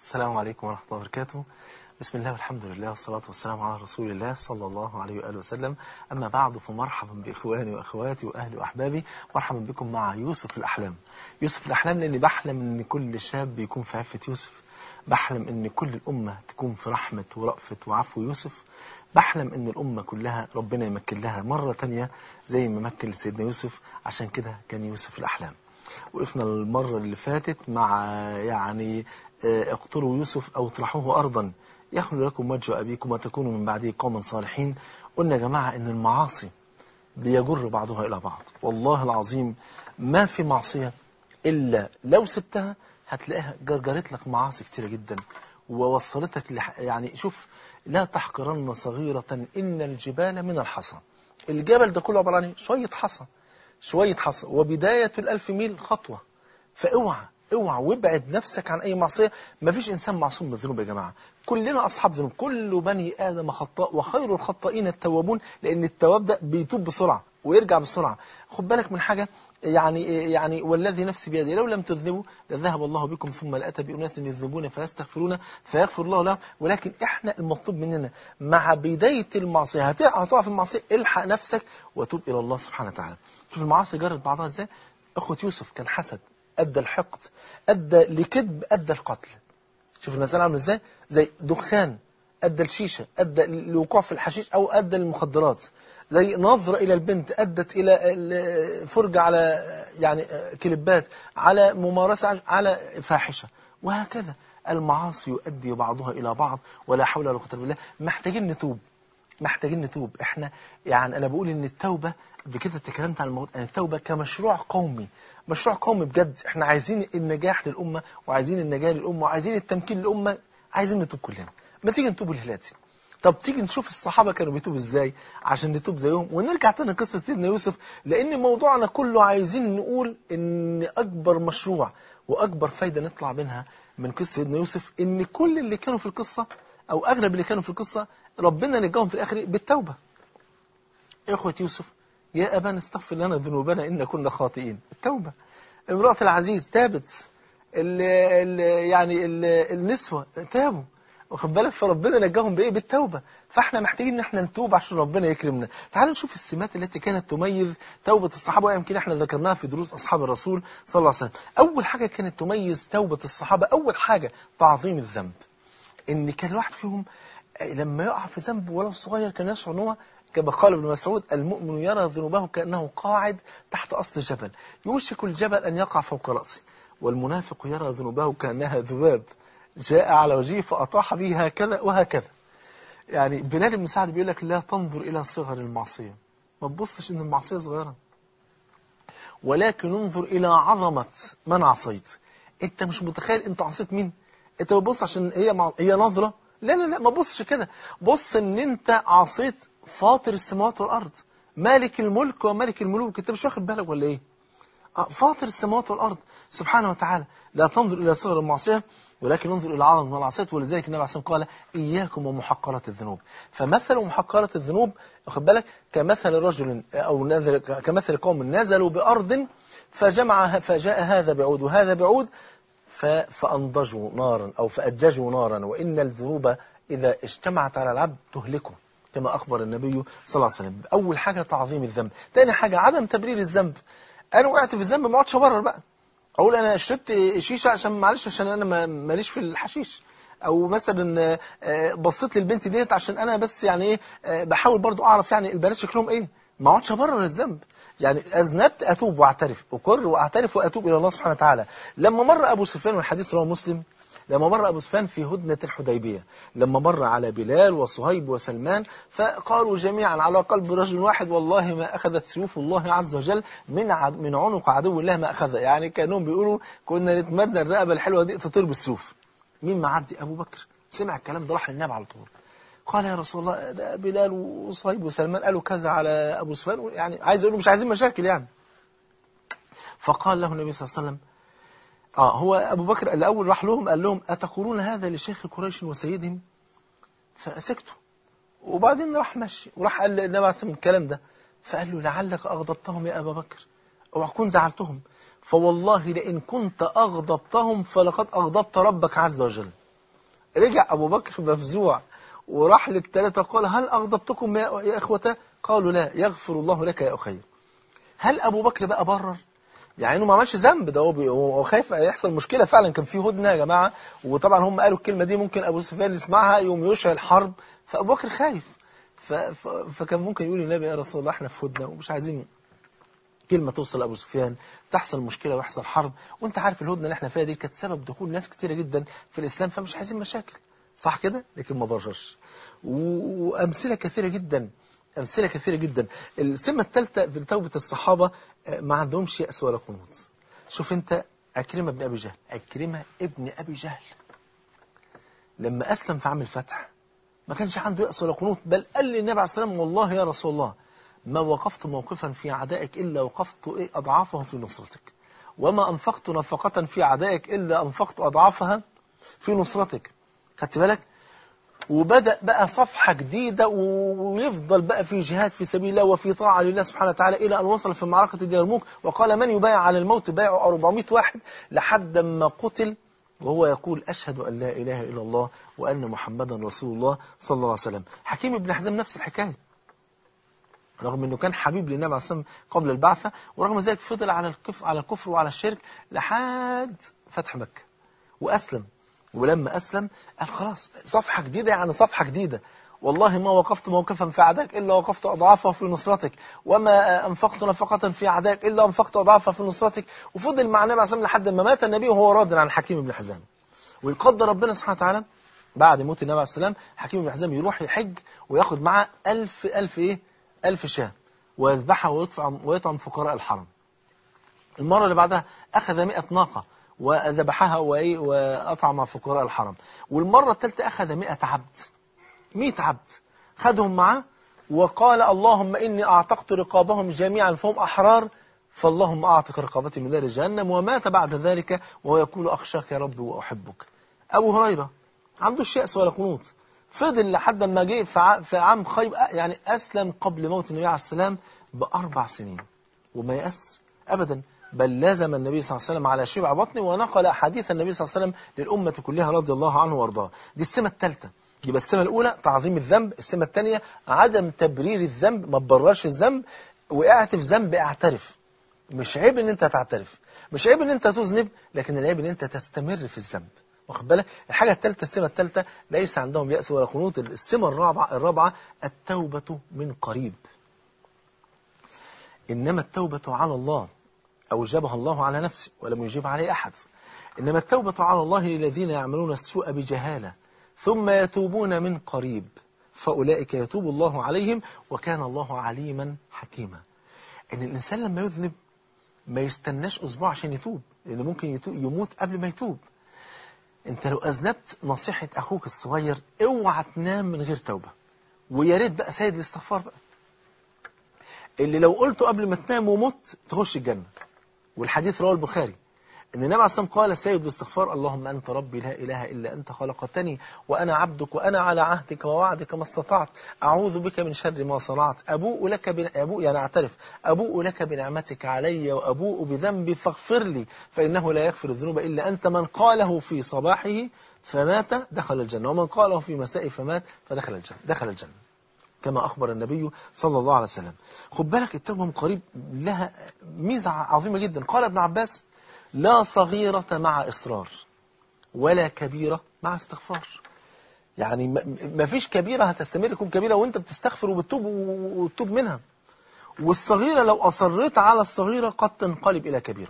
السلام عليكم ورحمة الله وبركاته بسم الله والحمد لله والصلاة والسلام على رسول الله صلى الله عليه وآله وسلم أما بعد فمرحبا بإخواني وأخواتي وأهلي وأحبابي مرحبا بكم مع يوسف الأحلام يوسف الأحلام لأني بحلم أن كل شاب يكون في عفة يوسف بحلم أن كل الأمة تكون في رحمة ورأفة وعفو يوسف بحلم أن الأمة كلها ربنا يمكن لها مرة تانية زي ما مكن لسيدنا يوسف عشان كده كان يوسف الأحلام وقفنا المرة اللي فاتت مع يعني آه، اقتلوا يوسف أو اطرحوه أرضا يخلو لكم وجه أبيكم وتكونوا من بعده قوما صالحين قلنا يا جماعة أن المعاصي بيجر بعضها إلى بعض والله العظيم ما في معصية إلا لو سبتها هتلاقيها جرجرت لك معاصي كتيرة جدا ووصلتك لح... يعني شوف لا تحقرن صغيرة إن الجبال من الحصى الجبل ده كله عبارة عن إيه؟ شوية حصى شوية حصى وبداية الألف ميل خطوة فاوعى اوعى وابعد نفسك عن أي معصية مفيش إنسان معصوم من الذنوب يا جماعة كلنا أصحاب ذنوب كل بني آدم خطاء وخير الخطائين التوابون لأن التواب ده بيتوب بسرعة ويرجع بسرعة خد بالك من حاجة يعني يعني والذي نفسي بيده لو لم تذنبوا لذهب الله بكم ثم لأتى بأناس يذنبون فيستغفرون فيغفر الله لهم ولكن احنا المطلوب مننا مع بداية المعصية هتقع هتقع في المعصية الحق نفسك وتوب إلى الله سبحانه وتعالى شوف المعاصي جرت بعضها ازاي أخوة يوسف كان حسد أدى الحقد أدى لكذب أدى القتل شوف المسألة عامله ازاي زي دخان أدى الشيشة أدى للوقوع في الحشيش أو أدى للمخدرات زي نظرة إلى البنت أدت إلى الفرجة على يعني كليبات على ممارسة على فاحشة وهكذا المعاصي يؤدي بعضها إلى بعض ولا حول ولا قوة إلا بالله محتاجين نتوب محتاجين نتوب احنا يعني انا بقول ان التوبة بكده اتكلمت عن الموضوع ان التوبة كمشروع قومي مشروع قومي بجد احنا عايزين النجاح للأمة وعايزين النجاة للأمة وعايزين التمكين للأمة عايزين نتوب كلنا ما تيجي نتوب الهلاتي طب تيجي نشوف الصحابة كانوا بيتوبوا ازاي عشان نتوب زيهم ونرجع تاني قصة سيدنا يوسف لأن موضوعنا كله عايزين نقول إن أكبر مشروع وأكبر فايدة نطلع منها من قصة سيدنا يوسف إن كل اللي كانوا في القصة أو أغلب اللي كانوا في القصة ربنا نجاهم في الآخر بالتوبة إخوة يوسف يا أبانا استغفر لنا ذنوبنا إن كنا خاطئين التوبة امرأة العزيز تابت ال ال يعني ال النسوة تابوا واخد بالك فربنا نجاهم بايه بالتوبه فاحنا محتاجين ان احنا نتوب عشان ربنا يكرمنا تعالوا نشوف السمات التي كانت تميز توبه الصحابه ويمكن احنا ذكرناها في دروس اصحاب الرسول صلى الله عليه وسلم اول حاجه كانت تميز توبه الصحابه اول حاجه تعظيم الذنب ان كان الواحد فيهم لما يقع في ذنب ولو صغير كان يشعر ان هو كما قال ابن مسعود المؤمن يرى ذنوبه كانه قاعد تحت اصل جبل يوشك الجبل ان يقع فوق راسه والمنافق يرى ذنوبه كانها ذباب جاء على وجهه فأطاح به هكذا وهكذا يعني بلال بن سعد بيقول لك لا تنظر إلى صغر المعصية ما تبصش إن المعصية صغيرة ولكن انظر إلى عظمة من عصيت أنت مش متخيل أنت عصيت مين أنت بتبص عشان هي مع... هي نظرة لا لا لا ما تبصش كده بص إن أنت عصيت فاطر السماوات والأرض مالك الملك وملك الملوك أنت مش واخد بالك ولا إيه فاطر السماوات والأرض سبحانه وتعالى لا تنظر إلى صغر المعصية ولكن انظر إلى عظم المعصية ولذلك النبي عليه الصلاة والسلام قال إياكم ومحقرات الذنوب فمثل محقرات الذنوب واخد بالك كمثل رجل أو نزل كمثل قوم نزلوا بأرض فجمع فجاء هذا بعود وهذا بعود فأنضجوا نارا أو فأججوا نارا وإن الذنوب إذا اجتمعت على العبد تهلكه كما أخبر النبي صلى الله عليه وسلم أول حاجة تعظيم الذنب ثاني حاجة عدم تبرير الذنب أنا وقعت في الذنب ما اقعدش أبرر بقى اقول انا شربت شيشه عشان معلش عشان انا ماليش في الحشيش او مثلا بصيت للبنت ديت عشان انا بس يعني ايه بحاول برضو اعرف يعني البنات شكلهم ايه ما اقعدش ابرر الذنب يعني اذنبت اتوب واعترف اقر واعترف واتوب الى الله سبحانه وتعالى لما مر ابو سفيان والحديث رواه مسلم لما مر أبو سفيان في هدنة الحديبية لما مر على بلال وصهيب وسلمان فقالوا جميعا على قلب رجل واحد والله ما أخذت سيوف الله عز وجل من من عنق عدو الله ما أخذها يعني كانوا بيقولوا كنا نتمنى الرقبة الحلوة دي تطير بالسيوف مين معدي أبو بكر سمع الكلام ده راح للنبي على طول قال يا رسول الله ده بلال وصهيب وسلمان قالوا كذا على أبو سفيان يعني عايز يقولوا مش عايزين مشاكل يعني فقال له النبي صلى الله عليه وسلم آه هو أبو بكر الأول راح لهم قال لهم أتقولون هذا لشيخ قريش وسيدهم فسكتوا وبعدين راح مشي وراح قال للنبي عليه الصلاة الكلام ده فقال له لعلك أغضبتهم يا أبا بكر أو أكون زعلتهم فوالله لئن كنت أغضبتهم فلقد أغضبت ربك عز وجل رجع أبو بكر مفزوع وراح للثلاثة قال هل أغضبتكم يا, يا إخوة قالوا لا يغفر الله لك يا أخي هل أبو بكر بقى برر يعني انه ما عملش ذنب ده هو بي- هو خايف يحصل مشكله فعلا كان في هدنه يا جماعه وطبعا هم قالوا الكلمه دي ممكن ابو سفيان يسمعها يوم يشعل حرب فابو بكر خايف ف... ف... فكان ممكن يقول للنبي يا رسول الله احنا في هدنه ومش عايزين كلمه توصل لابو سفيان تحصل مشكله ويحصل حرب وانت عارف الهدنه اللي احنا فيها دي كانت سبب دخول ناس كتيره جدا في الاسلام فمش عايزين مشاكل صح كده لكن ما بررش و- وامثله كثيره جدا امثله كثيره جدا السمه الثالثه في توبه الصحابه آه، ما عندهمش ياس ولا قنوط شوف انت عكرمه بن ابي جهل عكرمه ابن ابي جهل لما اسلم في عام الفتح ما كانش عنده يأس ولا قنوط بل قال للنبي عليه الصلاة والسلام والله يا رسول الله ما وقفت موقفا في عدائك إلا وقفت إيه أضعافه في نصرتك وما أنفقت نفقة في عدائك إلا أنفقت أضعافها في نصرتك خدت بالك وبدأ بقى صفحة جديدة و- ويفضل بقى في جهاد في سبيل الله وفي طاعة لله سبحانه وتعالى إلى أن وصل في معركة اليرموك وقال من يبايع على الموت بايعوا 400 واحد لحد ما قتل وهو يقول أشهد أن لا إله إلا الله وأن محمدا رسول الله صلى الله عليه وسلم حكيم بن حزام نفس الحكاية رغم انه كان حبيب للنبي عليه الصلاه والسلام قبل البعثه ورغم ذلك فضل على الكفر على الكفر وعلى الشرك لحد فتح مكه واسلم ولما اسلم قال خلاص صفحه جديده يعني صفحه جديده والله ما وقفت موقفا في عداك الا وقفت اضعافه في نصرتك وما انفقت نفقه في عداك الا انفقت اضعافها في نصرتك وفضل مع النبي عليه الصلاه والسلام لحد ما مات النبي وهو راض عن حكيم بن حزام ويقدر ربنا سبحانه وتعالى بعد موت النبي عليه السلام حكيم بن حزام يروح يحج وياخد معاه ألف ألف إيه ألف شاة ويذبحها ويطعم, ويطعم فقراء الحرم المرة اللي بعدها أخذ مئة ناقة وذبحها وإيه وأطعم فقراء الحرم والمرة الثالثة أخذ مئة عبد مئة عبد خدهم معاه وقال اللهم إني أعتقت رقابهم جميعا فهم أحرار فاللهم أعتق رقابتي من نار جهنم ومات بعد ذلك وهو يقول أخشاك يا رب وأحبك أبو هريرة عندوش يأس ولا قنوط فضل لحد ما جه في ع- في عام خيبر يعني أسلم قبل موت النبي عليه السلام بأربع سنين وما يأس أبدا بل لازم النبي صلى الله عليه وسلم على شبع بطنه ونقل أحاديث النبي صلى الله عليه وسلم للأمة كلها رضي الله عنه وارضاه دي السمة الثالثة يبقى السمة الأولى تعظيم الذنب السمة الثانية عدم تبرير الذنب ما تبررش الذنب وقعت في ذنب اعترف مش عيب ان انت تعترف مش عيب ان انت تذنب لكن العيب ان انت تستمر في الذنب واخد بالك الحاجه الثالثه السمه الثالثه ليس عندهم ياس ولا قنوط السمه الرابعه الرابعه التوبه من قريب انما التوبه على الله اوجبها الله على نفسه ولم يجيب عليه احد انما التوبه على الله للذين يعملون السوء بجهاله ثم يتوبون من قريب فاولئك يتوب الله عليهم وكان الله عليما حكيما ان الانسان لما يذنب ما يستناش اسبوع عشان يتوب لان ممكن يتوب يموت قبل ما يتوب انت لو اذنبت نصيحه اخوك الصغير اوعى تنام من غير توبه ويا ريت بقى سيد الاستغفار بقى اللي لو قلته قبل ما تنام ومت تخش الجنه والحديث رواه البخاري ان النبي عليه الصلاه والسلام قال سيد الاستغفار اللهم انت ربي لا اله الا انت خلقتني وانا عبدك وانا على عهدك ووعدك ما استطعت اعوذ بك من شر ما صنعت ابوء لك بن... ابوء يعني اعترف ابوء لك بنعمتك علي وابوء بذنبي فاغفر لي فانه لا يغفر الذنوب الا انت من قاله في صباحه فمات دخل الجنه ومن قاله في مسائه فمات فدخل الجنه دخل الجنه كما أخبر النبي صلى الله عليه وسلم خد بالك التوبة من قريب لها ميزة عظيمة جدا قال ابن عباس لا صغيرة مع إصرار ولا كبيرة مع استغفار يعني ما فيش كبيرة هتستمر تكون كبيرة وانت بتستغفر وبتتوب وتتوب منها والصغيرة لو أصريت على الصغيرة قد تنقلب إلى كبيرة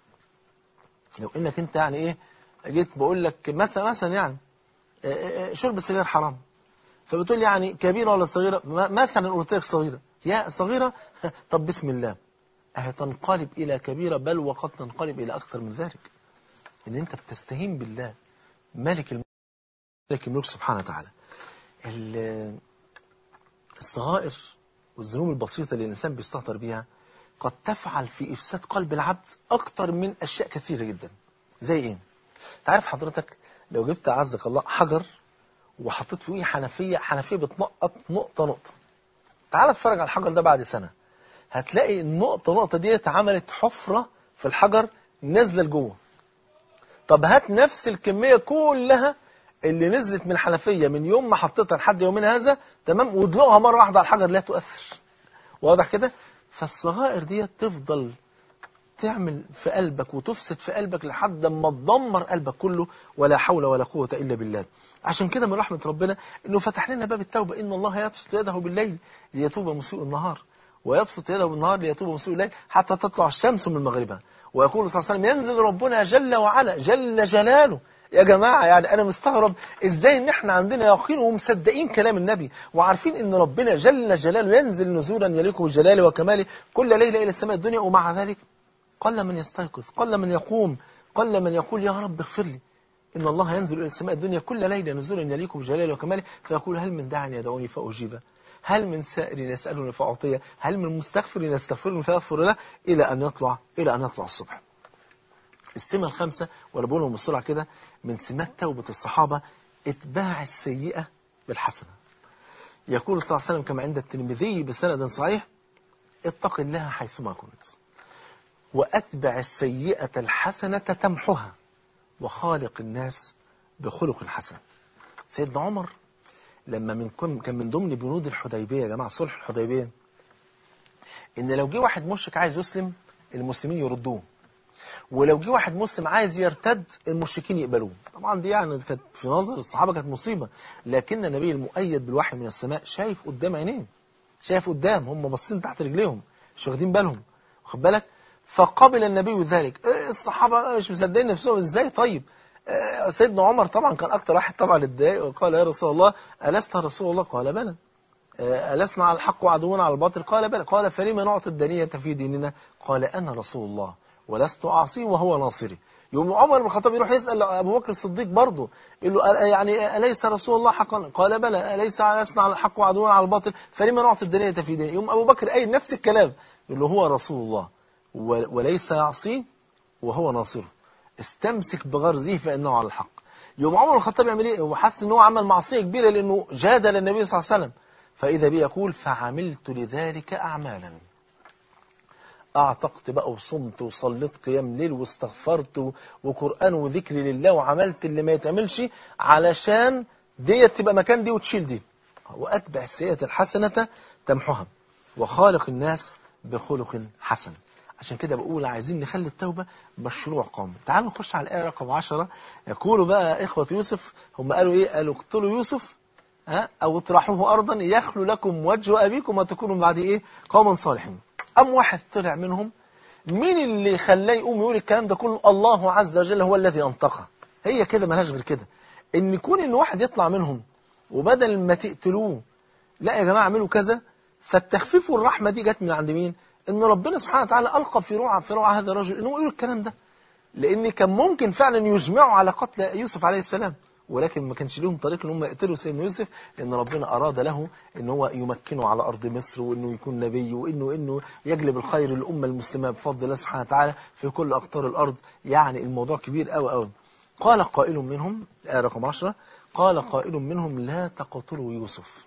لو انك انت يعني ايه جيت بقول لك مثلا مثلا يعني آه، آه، شرب السجاير حرام فبتقول يعني كبيرة ولا صغيرة م- مثلا قلت لك صغيرة يا صغيرة طب بسم الله أهي تنقلب إلى كبيرة بل وقد تنقلب إلى أكثر من ذلك إن أنت بتستهين بالله ملك الملك ملك الملوك سبحانه وتعالى ال- الصغائر والذنوب البسيطة اللي الإنسان بيستهتر بيها قد تفعل في إفساد قلب العبد أكتر من أشياء كثيرة جدا زي إيه؟ تعرف حضرتك لو جبت أعزك الله حجر وحطيت فوقيه حنفية حنفية بتنقط نقطة نقطة تعال اتفرج على الحجر ده بعد سنة هتلاقي النقطة نقطة ديت عملت حفرة في الحجر نازلة لجوه طب هات نفس الكمية كلها اللي نزلت من الحنفيه من يوم ما حطيتها لحد يومنا هذا تمام ودلوقها مره واحده على الحجر لا تؤثر واضح كده فالصغائر دي تفضل تعمل في قلبك وتفسد في قلبك لحد ما تدمر قلبك كله ولا حول ولا قوة إلا بالله عشان كده من رحمة ربنا إنه فتح لنا باب التوبة إن الله يبسط يده بالليل ليتوب مسيء النهار ويبسط يده بالنهار ليتوب مسيء الليل حتى تطلع الشمس من مغربها ويقول صلى الله عليه وسلم ينزل ربنا جل وعلا جل جلاله يا جماعة يعني أنا مستغرب إزاي إن إحنا عندنا يقين ومصدقين كلام النبي وعارفين إن ربنا جل جلاله ينزل نزولا يليق بجلاله وكماله كل ليلة إلى السماء الدنيا ومع ذلك قل من يستيقظ قل من يقوم قل من يقول يا رب اغفر لي إن الله ينزل إلى السماء الدنيا كل ليلة نزولا يليق بجلاله وكماله فيقول هل من داع يدعوني فأجيبه هل من سائر يسألني فأعطيه هل من مستغفر يستغفرني فأغفر له إلى أن يطلع إلى أن يطلع الصبح السمة الخامسة وأنا بقولهم بسرعة كده من سمات توبة الصحابة اتباع السيئة بالحسنة يقول صلى الله عليه وسلم كما عند الترمذي بسند صحيح اتق الله حيثما كنت وأتبع السيئة الحسنة تمحها وخالق الناس بخلق حسن سيدنا عمر لما من كن كان من ضمن بنود الحديبية يا جماعة صلح الحديبية إن لو جه واحد مشرك عايز يسلم المسلمين يردوه ولو جه واحد مسلم عايز يرتد المشركين يقبلوه طبعا دي يعني كانت في نظر الصحابة كانت مصيبة لكن النبي المؤيد بالوحي من السماء شايف قدام عينيه شايف قدام هم باصين تحت رجليهم مش واخدين بالهم واخد بالك فقبل النبي ذلك إيه الصحابة مش مصدقين نفسهم ازاي طيب إيه سيدنا عمر طبعا كان اكتر واحد طبعا اتضايق وقال يا رسول الله ألست رسول الله قال بلى إيه ألسنا على الحق وعدونا على الباطل قال بلى قال فلما نعطي الدنية في ديننا قال أنا رسول الله ولست أعصي وهو ناصري يوم عمر بن الخطاب يروح يسأل أبو بكر الصديق برضه يقول له يعني أليس رسول الله حقا قال بلى أليس لسنا على الحق وعدونا على الباطل فلما نعطي الدنيا في ديننا يوم أبو بكر أي نفس الكلام يقول له هو رسول الله وليس يعصيه وهو ناصره استمسك بغرزه فإنه على الحق يوم عمر الخطاب يعمل ايه وحس ان هو عمل معصيه كبيره لانه جادل النبي صلى الله عليه وسلم فاذا بي يقول فعملت لذلك اعمالا اعتقت بقى وصمت وصليت قيام ليل واستغفرت وقران وذكر لله وعملت اللي ما يتعملش علشان ديت تبقى مكان دي وتشيل دي واتبع السيئه الحسنه تمحها وخالق الناس بخلق حسن عشان كده بقول عايزين نخلي التوبة مشروع قومي تعالوا نخش على الآية رقم 10 يقولوا بقى إخوة يوسف هم قالوا إيه قالوا اقتلوا يوسف ها أو اطرحوه أرضا يخلو لكم وجه أبيكم وتكونوا بعد إيه قوما صالحين أم واحد طلع منهم مين اللي خلاه يقوم يقول الكلام ده كله الله عز وجل هو الذي أنطقه هي كده ملهاش غير كده إن يكون إن واحد يطلع منهم وبدل ما تقتلوه لا يا جماعة اعملوا كذا فالتخفيف والرحمة دي جت من عند مين ان ربنا سبحانه وتعالى ألقى في روع في روع هذا الرجل انه يقول الكلام ده لان كان ممكن فعلا يجمعوا على قتل يوسف عليه السلام ولكن ما كانش لهم طريق ان هم يقتلوا سيدنا يوسف لان ربنا اراد له ان هو يمكنه على ارض مصر وانه يكون نبي وانه انه يجلب الخير للامه المسلمه بفضل الله سبحانه وتعالى في كل اقطار الارض يعني الموضوع كبير قوي قوي قال قائل منهم آية رقم 10 قال قائل منهم لا تقتلوا يوسف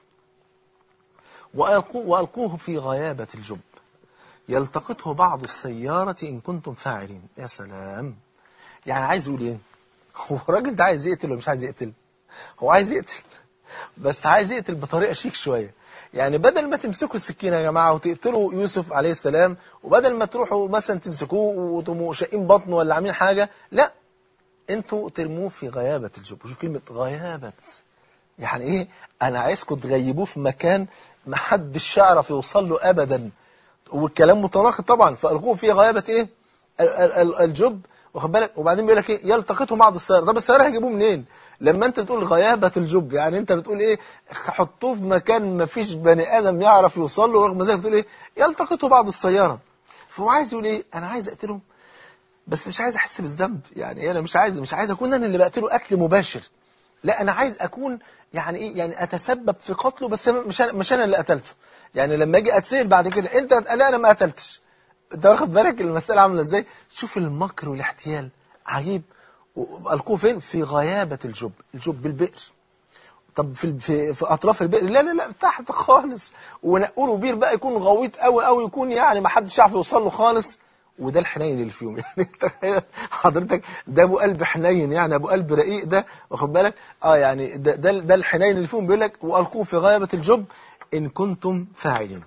وألقوه, وألقوه في غيابة الجب يلتقطه بعض السيارة إن كنتم فاعلين يا سلام يعني عايز يقول إيه هو الراجل ده عايز يقتل ولا مش عايز يقتل هو عايز يقتل بس عايز يقتل بطريقة شيك شوية يعني بدل ما تمسكوا السكينة يا جماعة وتقتلوا يوسف عليه السلام وبدل ما تروحوا مثلا تمسكوه وتقوموا شاقين بطنه ولا عاملين حاجة لا انتوا ترموه في غيابة الجب شوف كلمة غيابة يعني ايه انا عايزكم تغيبوه في مكان ما حدش يعرف يوصل له ابدا والكلام متناقض طبعا فالقوه في غيابه ايه الجب واخد بالك وبعدين بيقول لك ايه يلتقطه بعض السياره طب السياره هيجيبوه منين لما انت بتقول غيابه الجب يعني انت بتقول ايه حطوه في مكان ما فيش بني ادم يعرف يوصل له ورغم ذلك بتقول ايه يلتقطه بعض السياره فهو عايز يقول ايه انا عايز اقتله بس مش عايز احس بالذنب يعني انا مش عايز مش عايز اكون انا اللي بقتله قتل مباشر لا انا عايز اكون يعني ايه يعني اتسبب في قتله بس مش انا مش انا اللي قتلته يعني لما اجي اتسال بعد كده انت لا انا ما قتلتش انت واخد بالك المساله عامله ازاي شوف المكر والاحتيال عجيب القوه فين في غيابه الجب الجب بالبئر طب في في, في اطراف البئر لا لا لا تحت خالص ونقوله بير بقى يكون غويط قوي قوي يكون يعني ما حدش يعرف يوصل له خالص وده الحنين اللي فيهم يعني تخيل حضرتك ده ابو قلب حنين يعني ابو قلب رقيق ده واخد بالك اه يعني ده ده, ده الحنين اللي فيهم بيقول لك والقوه في غيابه الجب ان كنتم فاعلين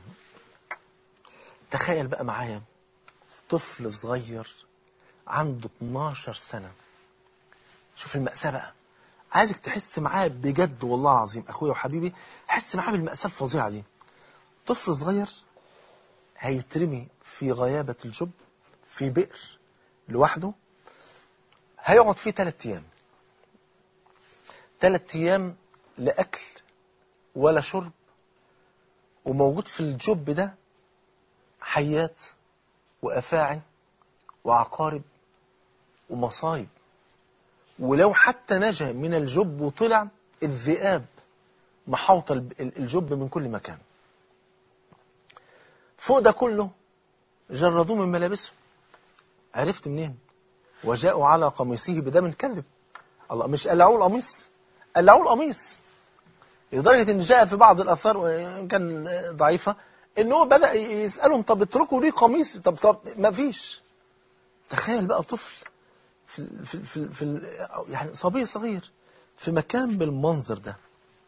تخيل بقى معايا طفل صغير عنده 12 سنه شوف المأساة بقى عايزك تحس معاه بجد والله العظيم اخويا وحبيبي حس معاه بالمأساة الفظيعة دي طفل صغير هيترمي في غيابة الجب في بئر لوحده هيقعد فيه ثلاث ايام ثلاث ايام لا اكل ولا شرب وموجود في الجب ده حيات وافاعي وعقارب ومصايب ولو حتى نجا من الجب وطلع الذئاب محاوطة الجب من كل مكان فوق ده كله جردوه من ملابسه عرفت منين وجاءوا على قميصه بدم كذب الله مش قلعوه القميص قلعوه القميص لدرجة ان جاء في بعض الاثار وإن كان ضعيفة ان هو بدأ يسألهم طب اتركوا ليه قميص طب طب ما فيش تخيل بقى طفل في في في, في يعني صبي صغير في مكان بالمنظر ده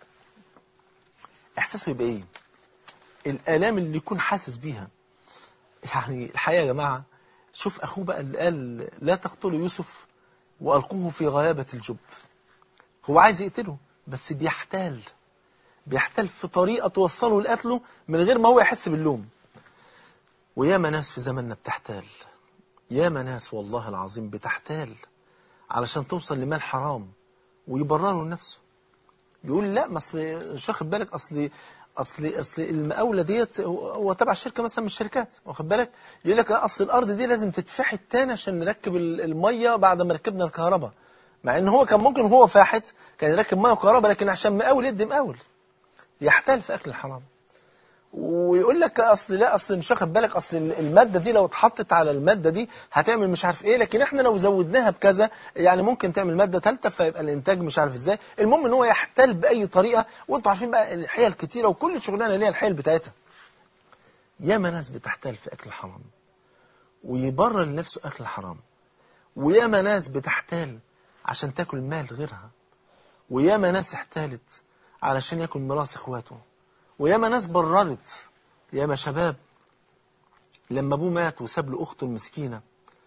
احساسه يبقى ايه الالام اللي يكون حاسس بيها يعني الحقيقه يا جماعه شوف اخوه بقى اللي قال لا تقتلوا يوسف والقوه في غيابه الجب هو عايز يقتله بس بيحتال بيحتال في طريقه توصله لقتله من غير ما هو يحس باللوم وياما ناس في زماننا بتحتال ياما ناس والله العظيم بتحتال علشان توصل لمال حرام ويبرروا لنفسه يقول لا ما اصل مش واخد بالك اصل اصل اصل المقاوله ديت هو تبع شركه مثلا من الشركات واخد بالك يقول لك اصل الارض دي لازم تتفحت تاني عشان نركب الميه بعد ما ركبنا الكهرباء مع ان هو كان ممكن هو فاحت كان يركب ميه وكهرباء لكن عشان مقاول يدي مقاول يحتال في اكل الحرام ويقول لك اصل لا اصل مش واخد بالك اصل الماده دي لو اتحطت على الماده دي هتعمل مش عارف ايه لكن احنا لو زودناها بكذا يعني ممكن تعمل ماده ثالثه فيبقى الانتاج مش عارف ازاي المهم ان هو يحتل باي طريقه وانتوا عارفين بقى الحيل كتيره وكل شغلانه ليها الحيل بتاعتها ياما ناس بتحتال في اكل الحرام ويبرر لنفسه اكل الحرام وياما ناس بتحتال عشان تاكل مال غيرها وياما ناس احتالت علشان ياكل ميراث اخواته وياما ناس بررت ياما شباب لما ابوه مات وساب له اخته المسكينه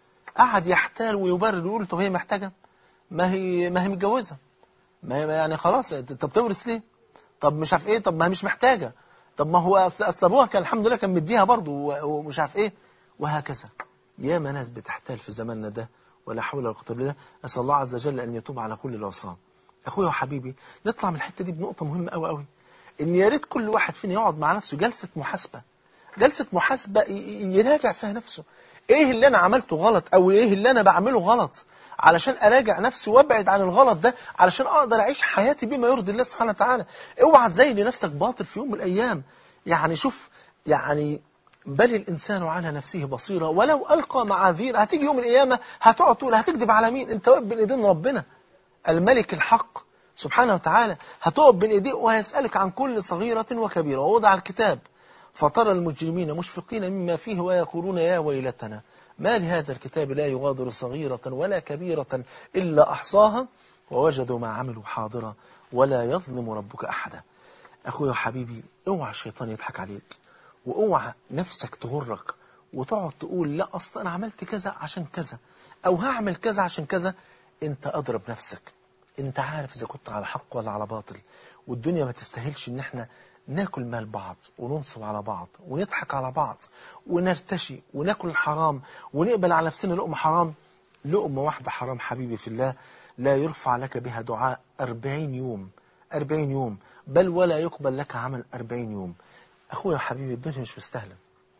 قعد يحتال ويبرر ويقول طب هي محتاجه ما هي ما هي متجوزه ما هي يعني خلاص طب تورث ليه طب مش عارف ايه طب ما هي مش محتاجه طب ما هو اصل ابوها كان الحمد لله كان مديها برضه ومش عارف ايه وهكذا ياما ناس بتحتال في زماننا ده ولا حول ولا قوه الا بالله اسال الله عز وجل ان يتوب على كل العصاه اخويا وحبيبي نطلع من الحته دي بنقطه مهمه قوي قوي ان يا ريت كل واحد فينا يقعد مع نفسه جلسة محاسبة جلسة محاسبة يراجع فيها نفسه ايه اللي انا عملته غلط او ايه اللي انا بعمله غلط علشان اراجع نفسي وابعد عن الغلط ده علشان اقدر اعيش حياتي بما يرضي الله سبحانه وتعالى اوعى تزين لنفسك باطل في يوم من الايام يعني شوف يعني بل الانسان على نفسه بصيره ولو القى معاذير هتيجي يوم القيامه هتقعد تقول هتكذب على مين انت واقف بين ايدين ربنا الملك الحق سبحانه وتعالى هتقف بين ايديه وهيسألك عن كل صغيرة وكبيرة ووضع الكتاب فترى المجرمين مشفقين مما فيه ويقولون يا ويلتنا ما لهذا الكتاب لا يغادر صغيرة ولا كبيرة إلا أحصاها ووجدوا ما عملوا حاضرا ولا يظلم ربك أحدا أخويا وحبيبي اوعى الشيطان يضحك عليك واوعى نفسك تغرك وتقعد تقول لا أصلا أنا عملت كذا عشان كذا أو هعمل كذا عشان كذا أنت أضرب نفسك انت عارف اذا كنت على حق ولا على باطل والدنيا ما تستاهلش ان احنا ناكل مال بعض وننصب على بعض ونضحك على بعض ونرتشي وناكل الحرام ونقبل على نفسنا لقمة حرام لقمة واحدة حرام حبيبي في الله لا يرفع لك بها دعاء أربعين يوم أربعين يوم بل ولا يقبل لك عمل أربعين يوم أخويا حبيبي الدنيا مش مستاهلة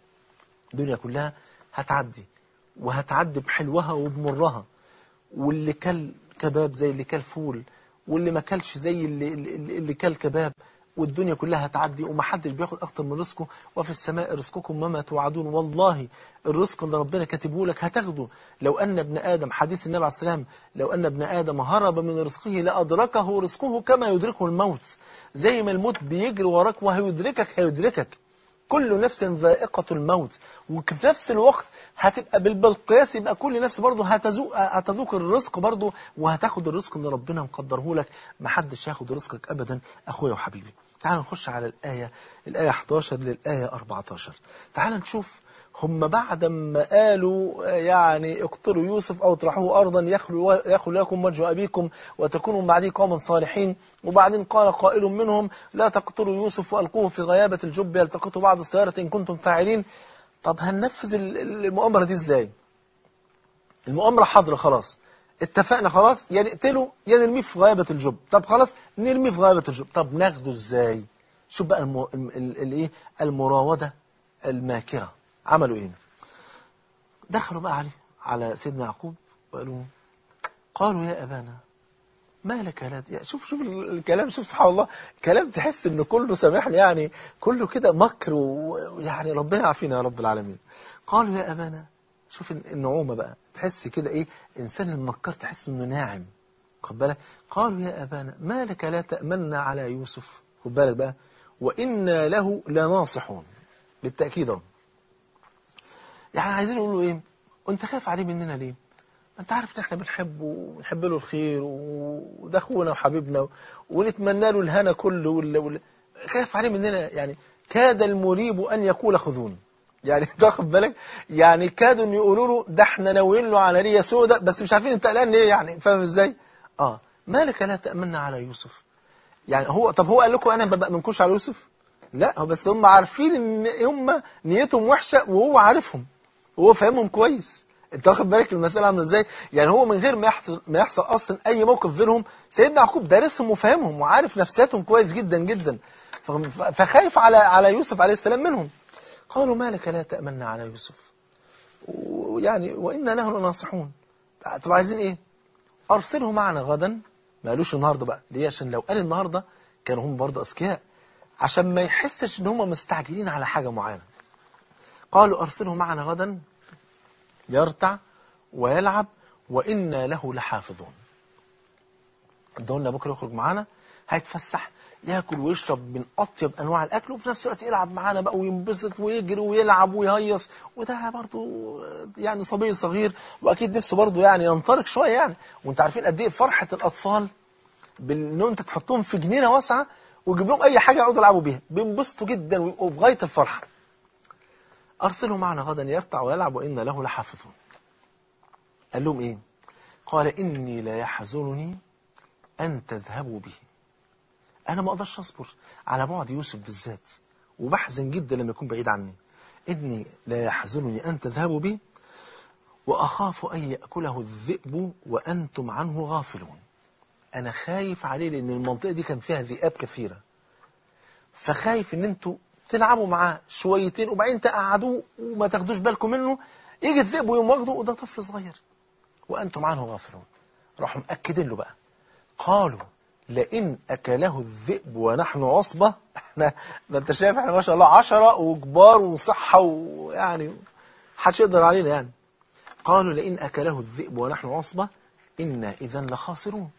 الدنيا كلها هتعدي وهتعدي بحلوها وبمرها واللي كل كباب زي اللي كل فول واللي ما كلش زي اللي, اللي, اللي كل كباب والدنيا كلها هتعدي ومحدش بياخد اكتر من رزقه وفي السماء رزقكم وما توعدون والله الرزق اللي ربنا كاتبه لك هتاخده لو ان ابن ادم حديث النبي عليه السلام لو ان ابن ادم هرب من رزقه لادركه رزقه كما يدركه الموت زي ما الموت بيجري وراك وهيدركك هيدركك كل نفس ذائقة الموت وفي نفس الوقت هتبقى بال- بالقياس يبقى كل نفس برضه هتذوق هتذوق الرزق برضه وهتاخد الرزق اللي ربنا مقدره لك محدش هياخد رزقك ابدا اخويا وحبيبي تعال نخش على الآية الآية 11 للآية 14 تعال نشوف هم بعد ما قالوا آه، يعني اقتلوا يوسف أو اطرحوه أرضا يخلو, يخلو لكم وجه أبيكم وتكونوا من بعده قوما صالحين وبعدين قال قائل منهم لا تقتلوا يوسف وألقوه في غيابة الجب يلتقطوا بعض السيارة إن كنتم فاعلين طب هننفذ ال- ال- المؤامرة دي إزاي المؤامرة حاضرة خلاص اتفقنا خلاص يا نقتله يا نرميه في غيابة الجب طب خلاص نرميه في غيابة الجب طب ناخده ازاي شوف بقى الم... ال... ال... الايه المراودة الماكرة عملوا ايه دخلوا بقى عليه على سيدنا يعقوب وقالوا قالوا يا أبانا ما لك لا يا شوف شوف ال- الكلام شوف سبحان الله كلام تحس ان كله سامحني يعني كله كده مكر و- ويعني ربنا يعافينا يا رب العالمين قالوا يا أبانا شوف الن- النعومة بقى تحس كده ايه انسان المكر تحس انه ناعم خد بالك قالوا يا أبانا ما لك لا تأمنا على يوسف خد بالك بقى وإنا له لناصحون بالتأكيد اهو يعني عايزين يقولوا ايه وانت خايف عليه مننا ليه ما انت عارف ان احنا بنحبه ونحب له الخير وده اخونا وحبيبنا ونتمنى له الهنا كله وال... وال... خايف عليه مننا يعني كاد المريب ان يقول خذون يعني تاخد بالك يعني كادوا ان يقولوا له ده احنا ناويين له عمليه سوداء بس مش عارفين انت قلقان ليه يعني فاهم ازاي اه مالك لا تامنا على يوسف يعني هو طب هو قال لكم انا ما بامنكوش على يوسف لا هو بس هم عارفين ان هم نيتهم وحشه وهو عارفهم وهو فاهمهم كويس انت واخد بالك المساله عامله ازاي يعني هو من غير ما يحصل ما يحصل اصلا اي موقف بينهم سيدنا يعقوب دارسهم وفاهمهم وعارف نفسياتهم كويس جدا جدا ف- فخايف على على يوسف عليه السلام منهم قالوا ما لك لا تامنا على يوسف ويعني وانا له لناصحون طب عايزين ايه ارسله معنا غدا ما قالوش النهارده بقى ليه عشان لو قال النهارده كانوا هم برضه اذكياء عشان ما يحسش ان هم مستعجلين على حاجه معينه قالوا ارسله معنا غدا يرتع ويلعب وإنا له لحافظون دولنا بكرة يخرج معانا هيتفسح ياكل ويشرب من أطيب أنواع الأكل وفي نفس الوقت يلعب معانا بقى وينبسط ويجري ويلعب ويهيص وده برضو يعني صبي صغير وأكيد نفسه برضو يعني ينطلق شوية يعني وانت عارفين قد إيه فرحة الأطفال بأن أنت تحطهم في جنينة واسعة وتجيب لهم أي حاجة يقعدوا يلعبوا بيها بينبسطوا جدا ويبقوا في غاية الفرحة أرسله معنا غدا يرتع ويلعب وإنا له لحافظون قال لهم إيه قال إني لا يحزنني أن تذهبوا به أنا ما أقدرش أصبر على بعد يوسف بالذات وبحزن جدا لما يكون بعيد عني إني لا يحزنني أن تذهبوا به وأخاف أن يأكله الذئب وأنتم عنه غافلون أنا خايف عليه لأن المنطقة دي كان فيها ذئاب كثيرة فخايف ان انتوا تلعبوا معاه شويتين وبعدين تقعدوه وما تاخدوش بالكم منه يجي الذئب ويقوم واخده وده طفل صغير وانتم عنه غافلون راحوا مأكدين له بقى قالوا لئن أكله الذئب ونحن عصبة احنا ما انت شايف احنا ما شاء الله عشرة وكبار وصحة ويعني محدش يقدر علينا يعني قالوا لئن أكله الذئب ونحن عصبة إنا إذا لخاسرون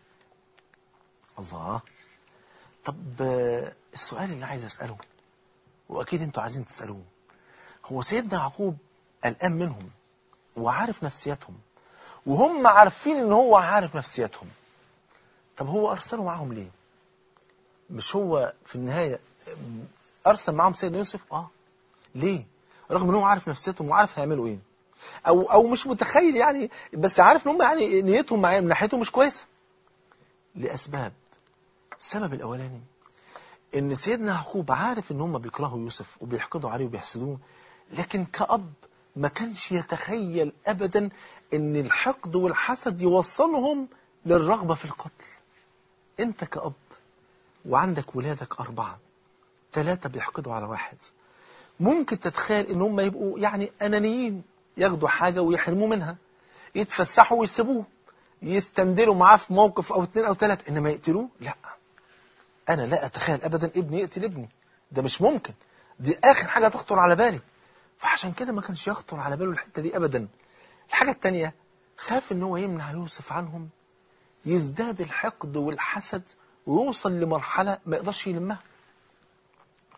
الله طب آه، السؤال اللي عايز أسأله وأكيد أنتوا عايزين تسألوه هو سيدنا يعقوب قلقان منهم وعارف نفسياتهم وهم عارفين ان هو عارف نفسياتهم طب هو أرسله معاهم ليه مش هو في النهاية آم، أرسل معاهم سيدنا يوسف آه ليه رغم ان هو عارف نفسيتهم وعارف هيعملوا ايه او او مش متخيل يعني بس عارف ان هم يعني نيتهم معاه من ناحيته مش كويسه لاسباب السبب الاولاني ان سيدنا يعقوب عارف ان هم بيكرهوا يوسف وبيحقدوا عليه وبيحسدوه لكن كأب ما كانش يتخيل ابدا ان الحقد والحسد يوصلهم للرغبة في القتل انت كأب وعندك ولادك أربعة ثلاثة بيحقدوا على واحد ممكن تتخيل ان هم يبقوا يعني أنانيين ياخدوا حاجة ويحرموا منها يتفسحوا ويسيبوه يستندلوا معاه في موقف أو اتنين أو ثلاثة إنما يقتلوه لا أنا لا أتخيل أبدا ابني يقتل ابني ده مش ممكن دي آخر حاجة تخطر على بالي فعشان كده ما كانش يخطر على باله الحتة دي أبدا الحاجة التانية خاف إن هو يمنع يوسف عنهم يزداد الحقد والحسد ويوصل لمرحلة ما يقدرش يلمها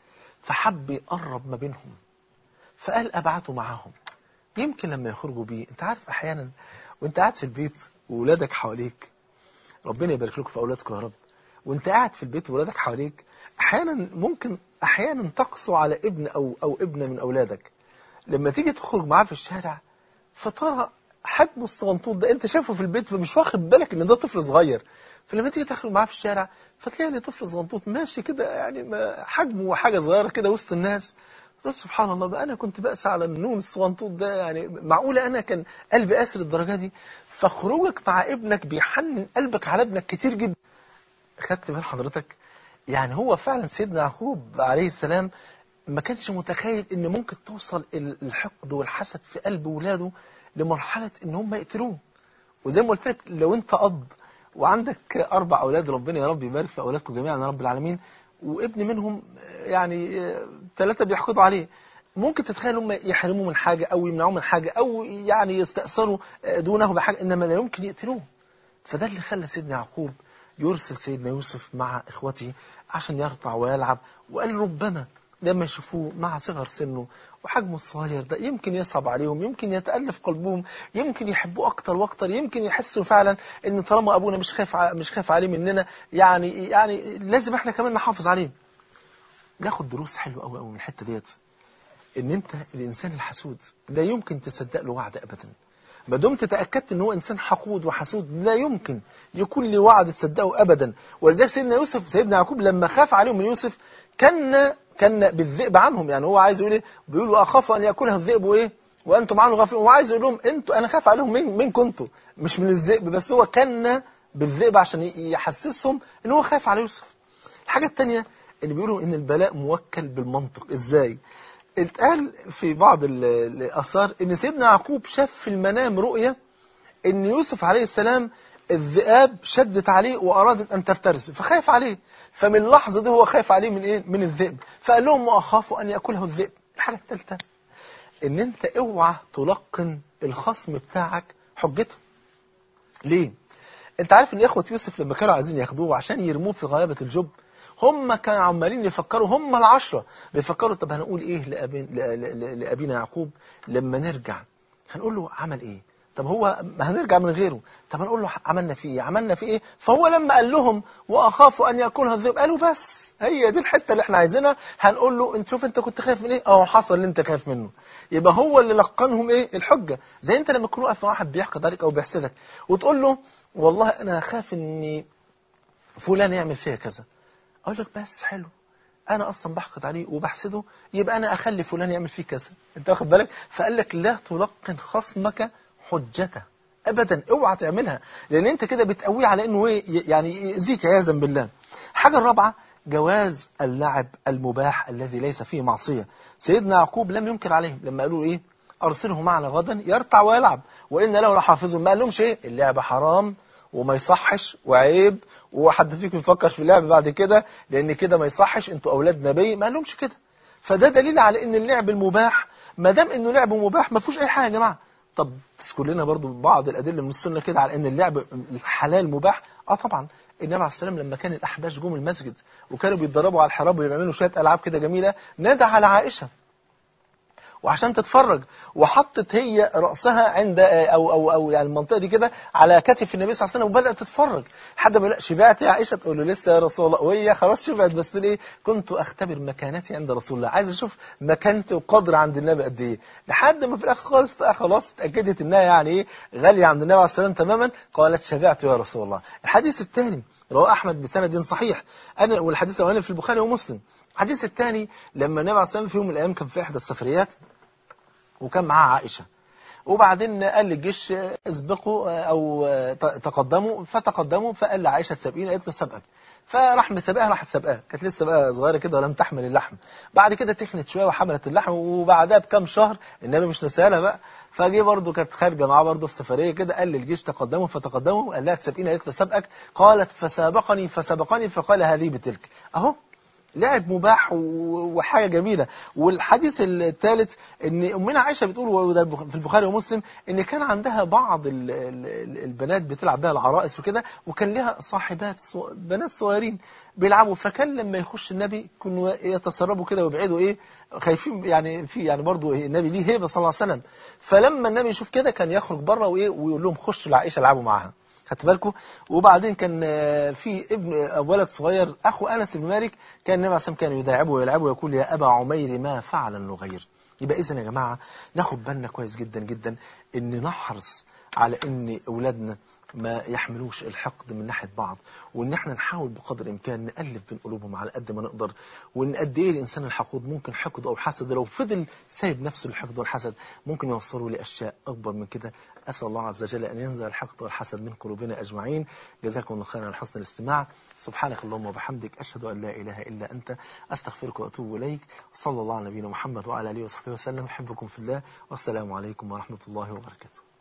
فحب يقرب ما بينهم فقال أبعته معاهم يمكن لما يخرجوا بيه انت عارف أحيانا وانت قاعد في البيت وولادك حواليك ربنا يبارك لكم في أولادكم يا رب وانت قاعد في البيت وولادك حواليك أحيانا ممكن أحيانا تقسو على ابن أو, أو ابنة من أولادك لما تيجي تخرج معاه في الشارع فترى حجمه الصغنطوط ده انت شايفه في البيت فمش واخد بالك ان ده طفل صغير فلما تيجي تخرج معاه في الشارع فتلاقي ان طفل صغنطوط ماشي كده يعني ما حجمه حاجه صغيره كده وسط الناس تقول سبحان الله بقى انا كنت بأسى على النون الصغنطوط ده يعني معقوله انا كان قلبي قاسر الدرجه دي فخروجك مع ابنك بيحنن قلبك على ابنك كتير جدا خدت بال حضرتك يعني هو فعلا سيدنا يعقوب عليه السلام ما كانش متخيل ان ممكن توصل الحقد والحسد في قلب ولاده لمرحلة ان هم يقتلوه وزي ما قلت لك لو انت اب وعندك اربع اولاد ربنا يا رب يبارك في اولادكم جميعا يا رب العالمين وابن منهم يعني ثلاثة بيحقدوا عليه ممكن تتخيل هم يحرموه من حاجة او يمنعوه من حاجة او يعني يستأثروا دونه بحاجة انما لا يمكن يقتلوه فده اللي خلى سيدنا يعقوب يرسل سيدنا يوسف مع اخوته عشان يرضع ويلعب وقال ربما لما يشوفوه مع صغر سنه وحجمه الصغير ده يمكن يصعب عليهم يمكن يتألف قلبهم يمكن يحبوه أكتر وأكتر يمكن يحسوا فعلا إن طالما أبونا مش خايف مش خايف عليه مننا يعني يعني لازم إحنا كمان نحافظ عليه ناخد دروس حلوة قوي قوي من الحتة ديت إن أنت الإنسان الحسود لا يمكن تصدق له وعد أبدا ما دمت تأكدت ان هو انسان حقود وحسود لا يمكن يكون لي وعد تصدقه ابدا ولذلك سيدنا يوسف سيدنا يعقوب لما خاف عليهم من يوسف كان كان بالذئب عنهم يعني هو عايز يقول ايه بيقول واخاف ان ياكلها الذئب وايه وانتم عنه غافلون هو عايز يقول لهم انتوا انا خاف عليهم من من كنتوا مش من الذئب بس هو كان بالذئب عشان يحسسهم ان هو خايف على يوسف الحاجه الثانيه اللي بيقولوا ان البلاء موكل بالمنطق ازاي اتقال في بعض الاثار ان سيدنا يعقوب شاف في المنام رؤيه ان يوسف عليه السلام الذئاب شدت عليه وارادت ان تفترسه فخاف عليه فمن اللحظه دي هو خايف عليه من ايه من الذئب فقال لهم واخاف ان ياكله الذئب الحاجه الثالثه ان انت اوعى تلقن الخصم بتاعك حجته ليه انت عارف ان اخوه يوسف لما كانوا عايزين ياخدوه عشان يرموه في غيابه الجب هم كانوا عمالين يفكروا هم العشرة بيفكروا طب هنقول ايه لأبين لأبينا يعقوب لما نرجع هنقول له عمل ايه طب هو هنرجع من غيره طب هنقول له عملنا فيه ايه عملنا فيه ايه فهو لما قال لهم واخاف ان ياكلها الذئب قالوا بس هي دي الحته اللي احنا عايزينها هنقول له انت شوف انت كنت خايف من ايه اه حصل اللي انت خايف منه يبقى هو اللي لقنهم ايه الحجه زي انت لما تكون واقف مع واحد بيحقد عليك او بيحسدك وتقول له والله انا خاف ان فلان يعمل فيها كذا اقول لك بس حلو انا اصلا بحقد عليه وبحسده يبقى انا اخلي فلان يعمل فيه كذا انت واخد بالك فقال لك لا تلقن خصمك حجته ابدا اوعى تعملها لان انت كده بتقويه على انه ايه يعني يأذيك عياذا بالله الحاجه الرابعه جواز اللعب المباح الذي ليس فيه معصيه سيدنا يعقوب لم ينكر عليهم لما قالوا ايه ارسله معنا غدا يرتع ويلعب وان له لحافظ ما قالهمش ايه اللعب حرام وما يصحش وعيب وحد فيكم يفكر في اللعب بعد كده لان كده ما يصحش انتوا اولاد نبي ما قالهمش كده فده دليل على ان اللعب المباح ما دام انه لعب مباح ما فيهوش اي حاجه يا جماعه طب تذكر لنا برضو بعض الادله من السنه كده على ان اللعب الحلال مباح اه طبعا النبي عليه السلام لما كان الاحباش جم المسجد وكانوا بيتدربوا على الحراب ويعملوا شويه العاب كده جميله نادى على عائشه وعشان تتفرج وحطت هي رأسها عند أو, أو, أو يعني المنطقة دي كده على كتف النبي صلى الله عليه وسلم وبدأت تتفرج حد ما شبعت يا عائشة تقول له لسه يا رسول الله وهي خلاص شبعت بس ليه كنت أختبر مكانتي عند رسول الله عايز أشوف مكانتي وقدر عند النبي قد إيه لحد ما في الآخر خالص بقى خلاص اتأكدت إنها يعني إيه غالية عند النبي عليه السلام تماما قالت شبعت يا رسول الله الحديث الثاني رواه أحمد بسند صحيح أنا والحديث الأولاني في البخاري ومسلم الحديث الثاني لما النبي عليه السلام في يوم من الأيام كان في إحدى السفريات وكان معاه عائشة وبعدين قال للجيش اسبقوا أو تقدموا فتقدموا فقال لعائشة سابقين قالت له سبقك فراح مسابقها راحت سابقاها كانت لسه بقى صغيره كده ولم تحمل اللحم بعد كده تخنت شويه وحملت اللحم وبعدها بكام شهر النبي مش نسالها بقى فجي برضه كانت خارجه معاه برضه في سفريه كده قال للجيش تقدموا فتقدموا قال لها تسابقين قالت له سبقك قالت فسابقني فسبقني فقال هذه بتلك اهو لعب مباح و- وحاجة جميلة والحديث الثالث ان امنا عائشة بتقول وده في البخاري ومسلم ان كان عندها بعض ال- ال- البنات بتلعب بها العرائس وكده وكان لها صاحبات صو- بنات صغيرين بيلعبوا فكان لما يخش النبي كانوا يتسربوا كده ويبعدوا ايه خايفين يعني في يعني برضه النبي ليه هيبه صلى الله عليه وسلم فلما النبي يشوف كده كان يخرج بره وايه ويقول لهم خشوا لعائشه العبوا معاها خدت بالكم وبعدين كان آه، في ابن آه، ولد صغير اخو انس بن مالك كان النبي عليه الصلاه والسلام كان يداعبه ويلعبه ويقول يا ابا عمير ما فعل النغير يبقى اذا يا جماعه ناخد بالنا كويس جدا جدا ان نحرص على ان اولادنا ما يحملوش الحقد من ناحيه بعض وان احنا نحاول بقدر الامكان نالف بين قلوبهم على قد ما نقدر وان قد ايه الانسان الحقود ممكن حقد او حسد لو فضل سايب نفسه للحقد والحسد ممكن يوصله لاشياء اكبر من كده اسال الله عز وجل ان ينزع الحقد والحسد من قلوبنا اجمعين جزاكم الله خيرا على حسن الاستماع سبحانك اللهم وبحمدك اشهد ان لا اله الا انت استغفرك واتوب اليك صلى الله على نبينا محمد وعلى اله وصحبه وسلم احبكم في الله والسلام عليكم ورحمه الله وبركاته